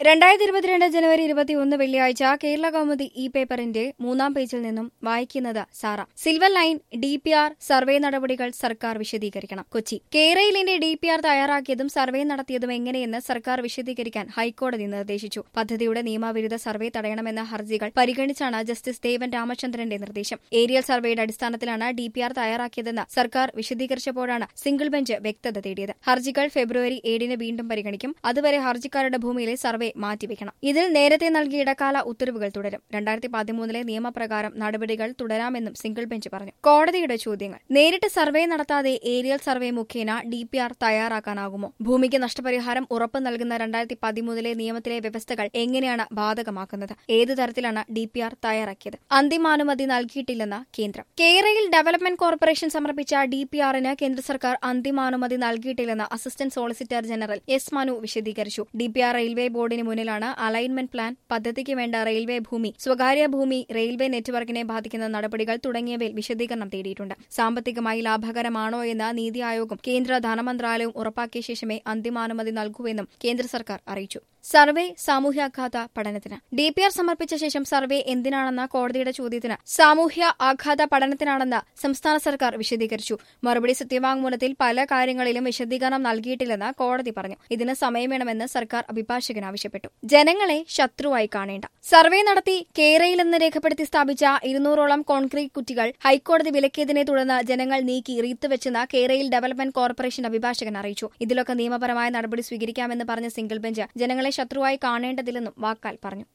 രണ്ടായിരത്തി ഇരുപത്തിരണ്ട് ജനുവരി ഇരുപത്തിയൊന്ന് വെള്ളിയാഴ്ച കേരള കൗമുദി ഇ പേപ്പറിന്റെ മൂന്നാം പേജിൽ നിന്നും വായിക്കുന്നത് സാറ silver line D P R survey നടപടികൾ സർക്കാർ വിശദീകരിക്കണം കൊച്ചി കേരളിന്റെ ഡി പി ആർ തയ്യാറാക്കിയതും സർവേ നടത്തിയതും എങ്ങനെയെന്ന് സർക്കാർ വിശദീകരിക്കാൻ ഹൈക്കോടതി നിർദ്ദേശിച്ചു പദ്ധതിയുടെ നിയമവിരുദ്ധ സർവേ തടയണമെന്ന ഹർജികൾ പരിഗണിച്ചാണ് ജസ്റ്റിസ് ദേവൻ രാമചന്ദ്രന്റെ നിർദ്ദേശം ഏരിയൽ സർവേയുടെ അടിസ്ഥാനത്തിലാണ് ഡി പി ആർ തയ്യാറാക്കിയതെന്ന് സർക്കാർ വിശദീകരിച്ചപ്പോഴാണ് സിംഗിൾ ബെഞ്ച് വ്യക്തത തേടിയത് ഹർജികൾ ഫെബ്രുവരി ഏഴിന് വീണ്ടും പരിഗണിക്കും അതുവരെ ഹർജിക്കാരുടെ ഭൂമിയിലെ സർവേ മാറ്റിവെക്കണം ഇതിൽ നേരത്തെ നൽകിയ ഇടക്കാല ഉത്തരവുകൾ തുടരും രണ്ടായിരത്തി പതിമൂന്നിലെ നിയമപ്രകാരം നടപടികൾ തുടരാമെന്നും സിംഗിൾ ബെഞ്ച് പറഞ്ഞു കോടതിയുടെ ചോദ്യങ്ങൾ നേരിട്ട് സർവേ നടത്താതെ ഏരിയൽ സർവേ മുഖേന ഡി പി ആർ തയ്യാറാക്കാനാകുമോ ഭൂമിക്ക് നഷ്ടപരിഹാരം ഉറപ്പ് നൽകുന്ന രണ്ടായിരത്തി പതിമൂന്നിലെ നിയമത്തിലെ വ്യവസ്ഥകൾ എങ്ങനെയാണ് ബാധകമാക്കുന്നത് ഏതു തരത്തിലാണ് ഡി പി ആർ തയ്യാറാക്കിയത് അന്തിമാനുമതി നൽകിയിട്ടില്ലെന്ന് കേന്ദ്രം കേരയിൽ ഡെവലപ്മെന്റ് കോർപ്പറേഷൻ സമർപ്പിച്ച ഡി പി ആറിന് കേന്ദ്ര സർക്കാർ അന്തിമാനുമതി നൽകിയിട്ടില്ലെന്ന് assistant solicitor general S Manu വിശദീകരിച്ചു ഡി പി ആർ റെയിൽവേ ബോർഡിന് മുന്നിലാണ് അലൈൻമെന്റ് പ്ലാൻ പദ്ധതിക്ക് വേണ്ട റെയിൽവേ ഭൂമി സ്വകാര്യ ഭൂമി റെയിൽവേ നെറ്റ്വർക്കിനെ ബാധിക്കുന്ന നടപടികൾ തുടങ്ങിയവയിൽ വിശദീകരണം തേടിയിട്ടുണ്ട് സാമ്പത്തികമായി ലാഭകരമാണോ എന്ന് നീതി ആയോഗും കേന്ദ്ര ധനമന്ത്രാലയവും ഉറപ്പാക്കിയ ശേഷമേ അന്തിമാനുമതി നൽകൂവെന്നും കേന്ദ്ര സർക്കാർ അറിയിച്ചു സർവേ സാമൂഹ്യാഘാത പഠനത്തിന് ഡി പി ആർ സമർപ്പിച്ച ശേഷം സർവേ എന്തിനാണെന്ന കോടതിയുടെ ചോദ്യത്തിന് സാമൂഹ്യ ആഘാത പഠനത്തിനാണെന്ന് സംസ്ഥാന സർക്കാർ വിശദീകരിച്ചു മറുപടി സത്യവാങ്മൂലത്തിൽ പല കാര്യങ്ങളിലും വിശദീകരണം നൽകിയിട്ടില്ലെന്ന് കോടതി പറഞ്ഞു ഇതിന് സമയം വേണമെന്ന് സർക്കാർ അഭിഭാഷകൻ ആവശ്യപ്പെട്ടു ജനങ്ങളെ ശത്രുവായി കാണേണ്ട സർവേ നടത്തി കേരയിലെന്ന് രേഖപ്പെടുത്തി സ്ഥാപിച്ച ഇരുന്നൂറോളം കോൺക്രീറ്റ് കുറ്റികൾ ഹൈക്കോടതി വിലക്കിയതിനെ തുടർന്ന് ജനങ്ങൾ നീക്കി റീത്തുവെച്ചെന്ന് കേരയിൽ ഡെവലപ്മെന്റ് കോർപ്പറേഷൻ അഭിഭാഷകൻ അറിയിച്ചു ഇതിലൊക്കെ നിയമപരമായ നടപടി സ്വീകരിക്കാമെന്ന് പറഞ്ഞ സിംഗിൾ ബെഞ്ച് ജനങ്ങളെ ശത്രുവായി കാണേണ്ടതില്ലെന്നും വാക്കാൽ പറഞ്ഞു